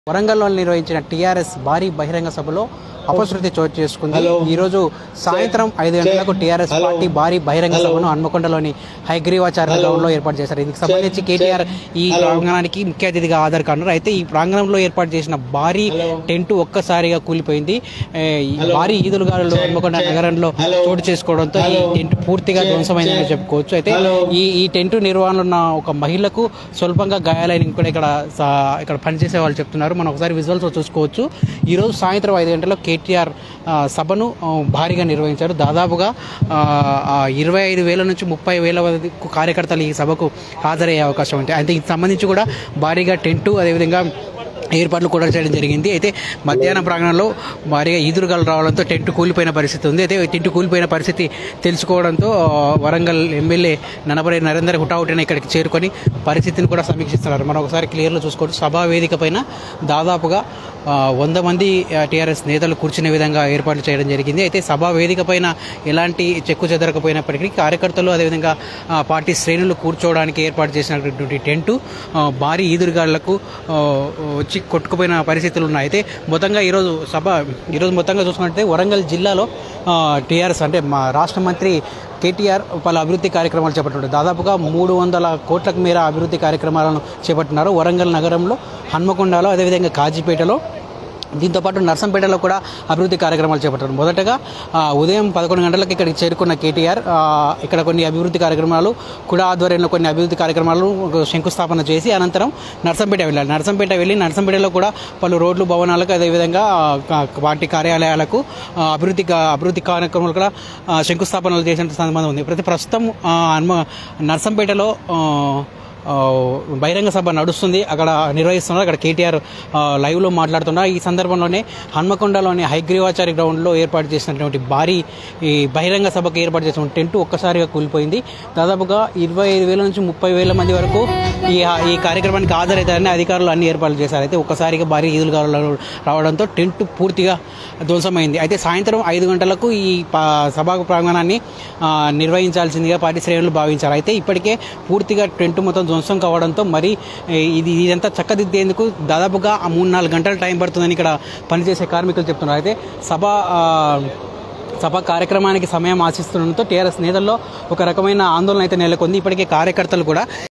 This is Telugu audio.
వరంగల్లో నిర్వహించిన టీఆర్ఎస్ భారీ బహిరంగ సభలో అపశృతి చోటు చేసుకుంది హలో. ఈ రోజు సాయంత్రం ఐదు గంటలకు టీఆర్ఎస్ హలో. పార్టీ భారీ బహిరంగ హలో. సభను హన్మకొండలోని హైగ్రీవాచార్య హలో. గ్రౌండ్ లో ఏర్పాటు చేశారు దీనికి సంబంధించి కేటీఆర్ ఈ హలో. ప్రాంగణానికి ముఖ్య అతిథిగా హాజరు కానున్నారు అయితే ఈ ప్రాంగణంలో ఏర్పాటు చేసిన భారీ హలో. టెంట్ ఒక్కసారిగా కూలిపోయింది ఏ, ఈ హలో. భారీ ఈదులుగాలు చెక్, హన్మకొండ చెక్. నగరంలో హలో. చోటు చేసుకోవడంతో ఈ హలో. టెంట్ పూర్తిగా చెక్, ధ్వంసమైందని చెక్. చెప్పుకోవచ్చు అయితే హలో. ఈ ఈ టెంట్ నిర్వహణలో ఉన్న ఒక మహిళకు స్వల్పంగా గాయాలైన కూడా ఇక్కడ సా- ఇక్కడ పనిచేసే వాళ్ళు చెప్తున్నారు మనం ఒకసారి విజువల్స్ చూసుకోవచ్చు ఈరోజు సాయంత్రం ఐదు గంటలకు కేటీఆర్ ఆ, సభను ఆ, భారీగా నిర్వహించారు దాదాపుగా ఆ, ఆ, ఇరవై ఐదు వేల నుంచి ముప్పై వేల వరకు కార్యకర్తలు ఈ సభకు హాజరయ్యే అవకాశం ఉంది అయితే ఇది సంబంధించి కూడా భారీగా టెంటు అదేవిధంగా ఏర్పాట్లు కూడా చేయడం జరిగింది అయితే మధ్యాహ్నం ప్రాంగణంలో భారీగా ఈదురుగాలు రావడంతో టెంట్ కూలిపోయిన పరిస్థితి ఉంది అయితే టెంట్ కూలిపోయిన పరిస్థితి తెలుసుకోవడంతో ఆ, వరంగల్ ఎమ్మెల్యే ననపరే నరేందర్ హుటాహుటిన ఇక్కడికి చేరుకొని పరిస్థితిని కూడా సమీక్షిస్తున్నారు మనం ఒకసారి క్లియర్లో చూసుకోవచ్చు సభా వేదిక పైన దాదాపుగా ఆ, వంద మంది టీఆర్ఎస్ నేతలు కూర్చునే విధంగా ఏర్పాట్లు చేయడం జరిగింది అయితే సభా వేదిక పైన ఎలాంటి చెక్కు చెదరకపోయినప్పటికీ కార్యకర్తలు అదేవిధంగా ఆ, పార్టీ శ్రేణులు కూర్చోవడానికి ఏర్పాటు చేసినటువంటి టెంటు ఆ, భారీ ఈదురుగాళ్లకు ఆ, వచ్చి కొట్టుకుపోయిన పరిస్థితులు ఉన్నాయి అయితే మొత్తంగా ఈరోజు సభ ఈరోజు మొత్తంగా చూసుకుంటే వరంగల్ జిల్లాలో టీఆర్ఎస్ అంటే మా రాష్ట్ర మంత్రి కేటీఆర్ పలు అభివృద్ధి కార్యక్రమాలు చేపట్టారు దాదాపుగా మూడు వందల కోట్లకు మేర అభివృద్ధి కార్యక్రమాలను చేపట్టినారు వరంగల్ నగరంలో హన్మకొండలో అదేవిధంగా కాజీపేటలో దీంతోపాటు నర్సంపేటలో కూడా అభివృద్ధి కార్యక్రమాలు చేపట్టారు మొదటగా ఆ, ఉదయం పదకొండు గంటలకు ఇక్కడికి చేరుకున్న కేటీఆర్ ఆ, ఇక్కడ కొన్ని అభివృద్ధి కార్యక్రమాలు కూడా ఆధ్వర్యంలో కొన్ని అభివృద్ధి కార్యక్రమాలు శంకుస్థాపన చేసి అనంతరం నర్సంపేట వెళ్ళారు నర్సంపేట వెళ్ళి నర్సంపేటలో కూడా పలు రోడ్లు భవనాలకు అదేవిధంగా ఆ, కా- పార్టీ కార్యాలయాలకు ఆ, అభివృద్ధి కా- అభివృద్ధి కార్యక్రమాలు కూడా ఆ, శంకుస్థాపనలు చేసిన సంబంధం ఉంది ప్రతి ప్రస్తుతం ఆ, హన్మ- నర్సంపేటలో ఆ, ఆ, బహిరంగ సభ నడుస్తుంది అక్కడ నిర్వహిస్తున్నారు అక్కడ కేటీఆర్ ఆ, లైవ్లో మాట్లాడుతున్నారు ఈ సందర్భంలోనే హన్మకొండలోని హైగ్రీవాచారి గ్రౌండ్లో ఏర్పాటు చేసినటువంటి భారీ ఈ బహిరంగ సభకు ఏర్పాటు చేసిన టెంట్ ఒక్కసారిగా కూలిపోయింది దాదాపుగా ఇరవై ఐదు వేల నుంచి ముప్పై వేల మంది వరకు ఈ ఈ కార్యక్రమానికి హాజరవుతారని అధికారులు అన్ని ఏర్పాట్లు చేశారు అయితే ఒక్కసారిగా భారీ ఈదులు రావడంతో టెంట్ పూర్తిగా ధ్వంసమైంది అయితే సాయంత్రం ఐదు గంటలకు ఈ పా- సభా ప్రాంగణాన్ని ఆ, నిర్వహించాల్సిందిగా పార్టీ శ్రేణులు భావించారు అయితే ఇప్పటికే పూర్తిగా టెంట్ మొత్తం ధ్వంసం కావడంతో మరి ఏ, ఇది ఇదంతా చక్కదిద్దేందుకు దాదాపుగా ఆ మూడు నాలుగు గంటల టైం పడుతుందని ఇక్కడ పనిచేసే కార్మికులు చెప్తున్నారు అయితే సభ ఆ, సభ కార్యక్రమానికి సమయం ఆశిస్తుండడంతో టీఆర్ఎస్ నేతల్లో ఒక రకమైన ఆందోళన అయితే నెలకొంది ఇప్పటికే కార్యకర్తలు కూడా